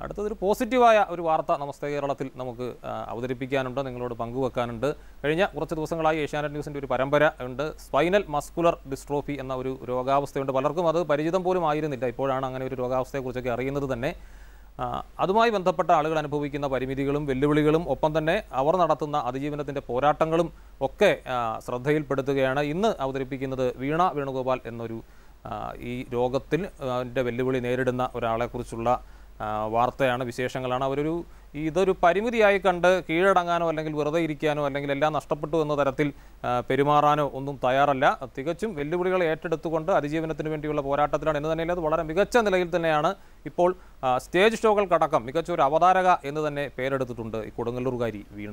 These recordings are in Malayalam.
അടുത്തതൊരു പോസിറ്റീവായ ഒരു വാർത്ത നമസ്തേ കേരളത്തിൽ നമുക്ക് ആ, അവതരിപ്പിക്കാനുണ്ട് നിങ്ങളോട് പങ്കുവെക്കാനുണ്ട് കഴിഞ്ഞ കുറച്ച് ദിവസങ്ങളായി ഏഷ്യാനെറ്റ് ന്യൂസിൻ്റെ ഒരു പരമ്പര ഉണ്ട് സ്പൈനൽ മസ്കുലർ ഡിസ്ട്രോഫി എന്ന ഒരു രോഗാവസ്ഥയുണ്ട് പലർക്കും അത് പരിചിതം പോലും ആയിരുന്നില്ല ഇപ്പോഴാണ് അങ്ങനെ ഒരു രോഗാവസ്ഥയെക്കുറിച്ചൊക്കെ അറിയുന്നത് തന്നെ ആ, അതുമായി ബന്ധപ്പെട്ട ആളുകൾ അനുഭവിക്കുന്ന പരിമിതികളും വെല്ലുവിളികളും ഒപ്പം തന്നെ അവർ നടത്തുന്ന അതിജീവനത്തിൻ്റെ പോരാട്ടങ്ങളും ഒക്കെ ആ, ശ്രദ്ധയിൽപ്പെടുത്തുകയാണ് ഇന്ന് അവതരിപ്പിക്കുന്നത് വീണ വേണുഗോപാൽ എന്നൊരു ആ, ഈ രോഗത്തിൽ അതിൻ്റെ വെല്ലുവിളി നേരിടുന്ന ഒരാളെക്കുറിച്ചുള്ള ആ, വാർത്തയാണ് വിശേഷങ്ങളാണ് അവരൊരു ഇതൊരു പരിമിതിയായി കണ്ട് കീഴടങ്ങാനോ അല്ലെങ്കിൽ വെറുതെ ഇരിക്കാനോ അല്ലെങ്കിൽ എല്ലാം നഷ്ടപ്പെട്ടു എന്ന തരത്തിൽ ആ, പെരുമാറാനോ ഒന്നും തയ്യാറല്ല തികച്ചും വെല്ലുവിളികൾ ഏറ്റെടുത്തുകൊണ്ട് അതിജീവനത്തിന് വേണ്ടിയുള്ള പോരാട്ടത്തിലാണ് എന്ന് തന്നെയല്ല അത് വളരെ മികച്ച നിലയിൽ തന്നെയാണ് ഇപ്പോൾ ആ, സ്റ്റേജ് ഷോകൾക്കടക്കം മികച്ച ഒരു അവതാരക എന്ന് തന്നെ പേരെടുത്തിട്ടുണ്ട് ഈ കൊടുങ്ങല്ലൂർകാരി വീണ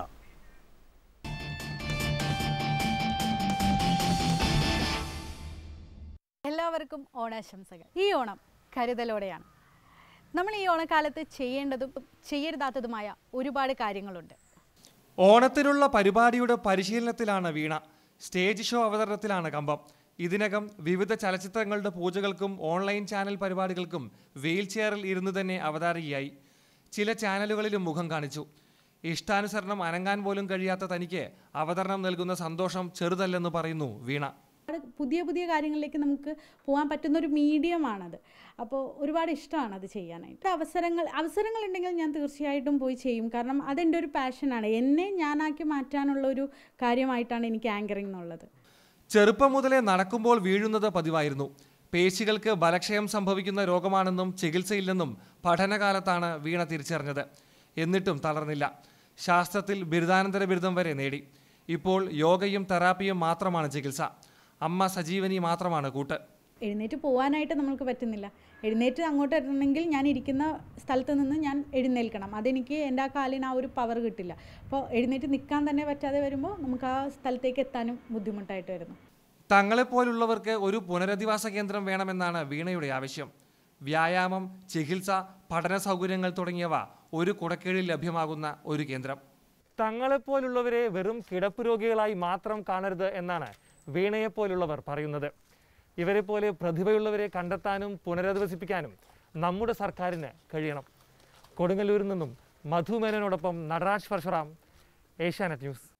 എല്ലാവർക്കും ഓണാശംസകൾ ഈ ഓണം കരുതലോടെയാണ് നമ്മൾ ഈ ഓണക്കാലത്ത് ചെയ്യേണ്ടതും ചെയ്യരുതാത്തതുമായ ഒരുപാട് കാര്യങ്ങളുണ്ട് ഓണത്തിനുള്ള പരിപാടിയുടെ പരിശീലനത്തിലാണ് വീണ സ്റ്റേജ് ഷോ അവതരണത്തിലാണ് കമ്പം ഇതിനകം വിവിധ ചലച്ചിത്രങ്ങളുടെ പൂജകൾക്കും ഓൺലൈൻ ചാനൽ പരിപാടികൾക്കും വീൽ ചെയറിൽ ഇരുന്ന് തന്നെ അവതാരകയായി ചില ചാനലുകളിലും മുഖം കാണിച്ചു ഇഷ്ടാനുസരണം അനങ്ങാൻ പോലും കഴിയാത്ത തനിക്ക് അവതരണം നൽകുന്ന സന്തോഷം ചെറുതല്ലെന്ന് പറയുന്നു വീണ ഒരുപാട് പുതിയ പുതിയ കാര്യങ്ങളിലേക്ക് നമുക്ക് പോകാൻ പറ്റുന്ന ഒരു മീഡിയമാണത് അപ്പോൾ ഒരുപാട് ഇഷ്ടമാണ് അത് ചെയ്യാനായിട്ട് അവസരങ്ങൾ അവസരങ്ങൾ ഉണ്ടെങ്കിൽ ഞാൻ തീർച്ചയായിട്ടും പോയി ചെയ്യും കാരണം അതെൻ്റെ ഒരു പാഷനാണ് എന്നെ ഞാനാക്കി മാറ്റാനുള്ള ഒരു കാര്യമായിട്ടാണ് എനിക്ക് ആങ്കറിംഗ് എന്നുള്ളത് ചെറുപ്പം മുതലേ നടക്കുമ്പോൾ വീഴുന്നത് പതിവായിരുന്നു പേശികൾക്ക് ബലക്ഷയം സംഭവിക്കുന്ന രോഗമാണെന്നും ചികിത്സയില്ലെന്നും പഠനകാലത്താണ് വീണ തിരിച്ചറിഞ്ഞത് എന്നിട്ടും തളർന്നില്ല ശാസ്ത്രത്തിൽ ബിരുദാനന്തര ബിരുദം വരെ നേടി ഇപ്പോൾ യോഗയും തെറാപ്പിയും മാത്രമാണ് ചികിത്സ അമ്മ സജീവനി മാത്രമാണ് കൂട്ട് എഴുന്നേറ്റ് പോകാനായിട്ട് നമ്മൾക്ക് പറ്റുന്നില്ല എഴുന്നേറ്റ് അങ്ങോട്ട് ഇറങ്ങണമെങ്കിൽ ഞാൻ ഇരിക്കുന്ന സ്ഥലത്ത് നിന്ന് ഞാൻ എഴുന്നേൽക്കണം അതെനിക്ക് എൻ്റെ ആ കാലിന് ആ ഒരു പവർ കിട്ടില്ല അപ്പോൾ എഴുന്നേറ്റ് നിൽക്കാൻ തന്നെ പറ്റാതെ വരുമ്പോൾ നമുക്ക് ആ സ്ഥലത്തേക്ക് എത്താനും ബുദ്ധിമുട്ടായിട്ട് വരുന്നു തങ്ങളെപ്പോലുള്ളവർക്ക് ഒരു പുനരധിവാസ കേന്ദ്രം വേണമെന്നാണ് വീണയുടെ ആവശ്യം വ്യായാമം ചികിത്സ പഠന സൗകര്യങ്ങൾ തുടങ്ങിയവ ഒരു കുടക്കീഴിൽ ലഭ്യമാകുന്ന ഒരു കേന്ദ്രം തങ്ങളെപ്പോലുള്ളവരെ വെറും കിടപ്പ് രോഗികളായി മാത്രം കാണരുത് എന്നാണ് വീണയെപ്പോലുള്ളവർ പറയുന്നത് ഇവരെ പോലെ പ്രതിഭയുള്ളവരെ കണ്ടെത്താനും പുനരധിവസിപ്പിക്കാനും നമ്മുടെ സർക്കാരിന് കഴിയണം കൊടുങ്ങല്ലൂരിൽ നിന്നും മധുമേനോടൊപ്പം നടരാജ് പരശുറാം ഏഷ്യാനെറ്റ് ന്യൂസ്